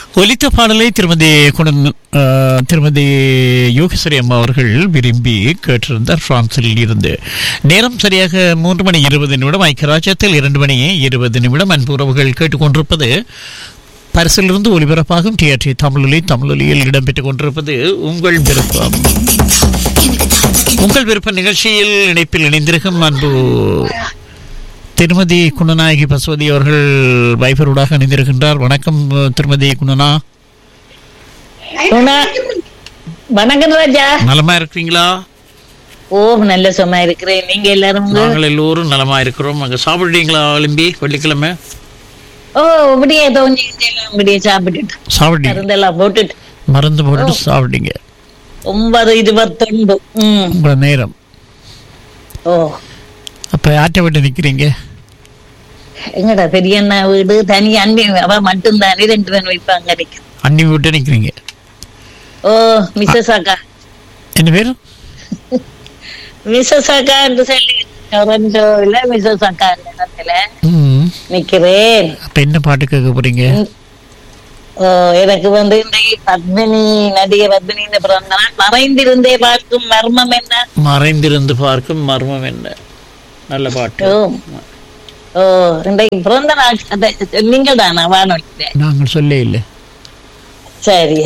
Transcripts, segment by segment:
ஒலித்த பாடலை திருமதி குணன் ஆ, திருமதி யோகேஸ்வரி அம்மா அவர்கள் விரும்பி கேட்டிருந்தார் பிரான்சில் இருந்து நேரம் சரியாக மூன்று மணி இருபது நிமிடம் ஐக்கியராஜ்யத்தில் இரண்டு மணி இருபது நிமிடம் அன்பு உறவுகள் கேட்டுக்கொண்டிருப்பது பரிசிலிருந்து ஒலிபரப்பாகும் டிஆர்டி தமிழொலி தமிழொலியில் இடம்பெற்றுக் கொண்டிருப்பது உங்கள் விருப்பம் உங்கள் விருப்ப நிகழ்ச்சியில் இணைப்பில் இணைந்திருக்கும் அன்பு திருமதி குணநாயகி பசுவதி அவர்கள் வைபரோடாக இணைந்திருக்கின்றார் வணக்கம் திருமதி குணனா குணா வணக்கம் ராஜா நலமா இருக்கிறீங்களா ஓ நல்ல சும்மா இருக்கிறேன் நீங்க எல்லாரும் உங்க- நாங்கள் எல்லோரும் நலமா இருக்கிறோம் அங்க சாப்பிடுறீங்களா எலும்பி வெள்ளிக்கிழமை ஓ இப்படியே தோஞ்சி எல்லாம் இப்படியே சாப்பிட்டுட்டு சாப்பிட்டீங்க மருந்தெல்லாம் போட்டுட்டு மருந்து போட்டு சாப்பிட்டீங்க ஒன்பது இருபத்தொன்பது ம் உங்களோட நேரம் ஓ அப்ப ஆட்டை விட்டு நிக்கிறீங்க எங்கடா பெரியண்ணா வீடு தனி அண்ணி அவ மட்டும்தானே ரெண்டு பேரும் வைப்பாங்க நிக்க அன்னி விட்டு நிக்கிறீங்க ஓ மிஸ்ஸஸ் அக்கா என்ன பேர் மிஸ்ஸஸ் அக்கா என்று சொல்லி டொரண்டோல மிஸ்ஸஸ் அக்கா அந்த இடத்துல ம். நிக்கிறேன் அப்ப என்ன பாட்டு கேட்க போறீங்க ஓ, எனக்கு வந்து இன்றைக்கு பத்மினி நடிகை பத்மினி இந்த பிறந்த நாள் மறைந்திருந்தே பார்க்கும் மர்மம் என்ன மறைந்திருந்து பார்க்கும் மர்மம் என்ன நல்ல பாட்டு ஓ ஓ இன்றைக்கு பிறந்த நாள் கதை நீங்கள் தானா வானொலி நாங்கள் சொல்ல இல்லை சரி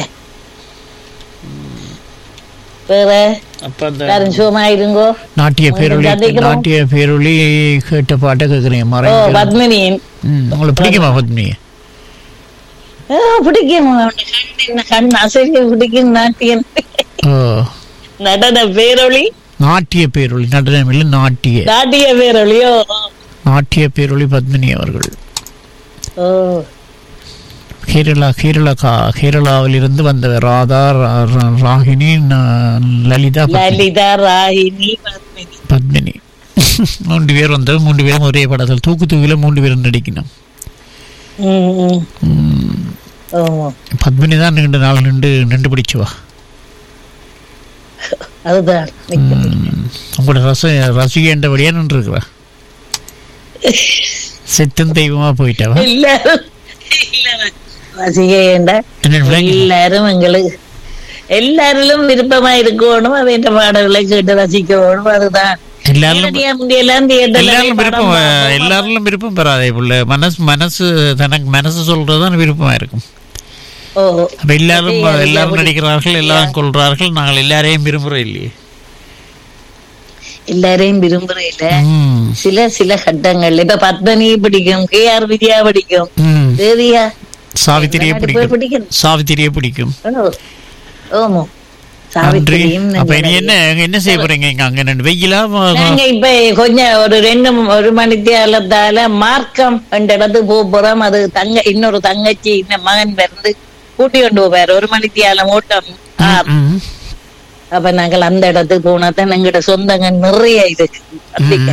வேற அப்ப அந்த எல்லாரும் சுகமா இருங்கோ நாட்டிய பேரொளி சந்திக்கிறோம். நாட்டிய பேரொளி கேட்ட பாட்டை கேட்குறீங்க ஓ மறைந்து பத்மினியின் ம், உங்களுக்கு பிடிக்குமா பத்மினி ஓ பிடிக்கும் அவனுக்கு கண் என்ன கண் அசைக்க பிடிக்கும் நாட்டியன் ஓ நடன பேரொளி நாட்டிய பேரொளி நடனம் இல்லை நாட்டிய நாட்டிய பேரொளியோ நாட்டிய பேரொளி பத்மினி அவர்கள் ஓ கேரளா கேரளா கா கேரளாவில் இருந்து வந்தவர் ராதா ரா- ரா- ராகினி ந- லலிதா பத்மினி. லலிதா ராகினி பத்மினி பத்மினி மூன்று பேர் வந்தவர் மூன்று பேரும் ஒரே படத்தில் தூக்கு தூக்கில மூன்று பேரும் நடிக்கணும் ம், ம். ம், ஆமா பத்மினி தான் ரெண்டு நாள் நின்று நின்று பிடிச்சுவா அதுதான் நிக்குது. ம், உங்களோட ரச ரசிகன்றபடியா நின்று இருக்கிறா செத்தும் தெய்வமா போயிட்டவா எல்லாரும் எல்லாரும் ரசிகேண்ட என்ன விளங்கி எல்லாரும் எங்களுக்கு எல்லாரிலும் விருப்பமா இருக்கணும் அவன் பாடல்களை கேட்டு ரசிக்கணும் அதுதான் எல்லாரும் நேரடியா முந்தியெல்லாம் theatre ல எல்லாரும் போய் விருப்பம் படம் பார்ப்போம். எல்லாரும் விருப்பம் பெறாதே புள்ள மனசு மனசு தனக்கு மனசு சொல்றதுதான் விருப்பமா இருக்கும் ஓ அப்ப எல்லாரும் அப்படியே எல்லாரும் அப்படி- நடிக்கிறார்கள் எல்லாரும் கொள்றார்கள் நாங்கள் எல்லாரையும் விரும்புறோம் இல்லையே எல்லாரையும் விரும்புறேன் இல்ல ம், சில சில கட்டங்கள் இப்ப பத்மனி பிடிக்கும் கே ஆர் விஜயா பிடிக்கும் ம். தேவியா சாவித்திரியை நடிப்பை பிடிக்கும் பிடிக்கும் சாவித்திரியை பிடிக்கும் ஓ, ஓமோ நன்றி சாவித்திரியும் அப்ப இனி நல்ல என்ன என்ன செய்ய போறீங்க இங்க அங்க ரெண்டு வெயிலா ம- நாங்க இப்ப கொஞ்சம் ஒரு ரெண்டு ஒரு மணி தேலத்தால மார்க்கம் என்ற இடத்துக்கு போக போறோம் அது தங்க இன்னொரு தங்கச்சி இந்த மகன் பிறந்து கூட்டி கொண்டு போவார் ஒரு மணி தியாலம் ஓட்டம் ஆ, ம், அப்ப நாங்கள் அந்த இடத்துக்கு போனா தான் எங்கிட்ட சொந்தங்க நிறைய இருக்கு அதிக.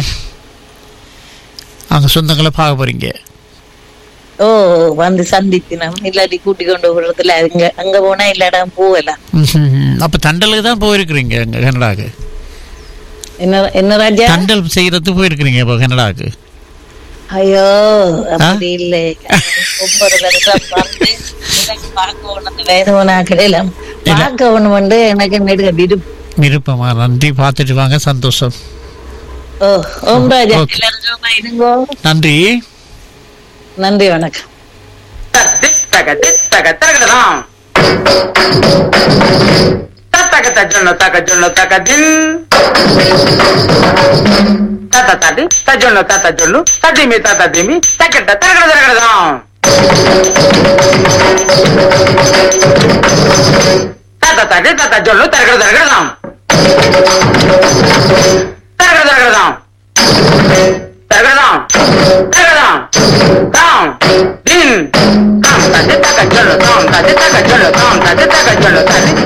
அங்க சொந்தங்களை பார்க்க போறீங்க ஓ வந்து சந்தித்தினம் இல்லாட்டி கூட்டி கொண்டு போறதுல அங்க அங்க போனா இல்ல இடம் போகலாம் ம்ஹும். அப்ப தண்டலுக்கு தான் போயிருக்கிறீங்க அங்க கனடாக்கு என்ன என்ன ராஜா தண்டல் செய்யறதுக்கு போயிருக்கிறீங்க இப்ப கனடாக்கு ஐயோ அப்படி இல்லை ஒவ்வொரு வருஷம் வந்து எனக்கு பார்க்கணும் அந்த வேதவனாக்கள் எல்லாம் பார்க்கணும் வந்து எனக்கு நெடுக விருப்பம் விருப்பமா நன்றி பார்த்துட்டு வாங்க சந்தோஷம் ஓ ஓம் ராஜா Okay. எல்லாரும் சும்மா இருங்கோ நன்றி நன்றி வணக்கம் தித்தக தித்தக தகடலாம் தத்தக தஜொன்ன தக ஜொன்ன தக தின் தத்த தடி தஜொன்ன தத்த ஜொல்லு ததிமி தத்த திமி தக்கட்ட தரகட தரகடலாம் தத்த தடி தத்த ஜொல்லு தரகட தரகடலாம் தரகட தரகடலாம் தரகடலாம் தரகடலாம் தாம் தின் தாம் தடி தக ஜொல்லு தாம் தடி தக ஜொல்லு தாம் தடி தக ஜொல்லு தடி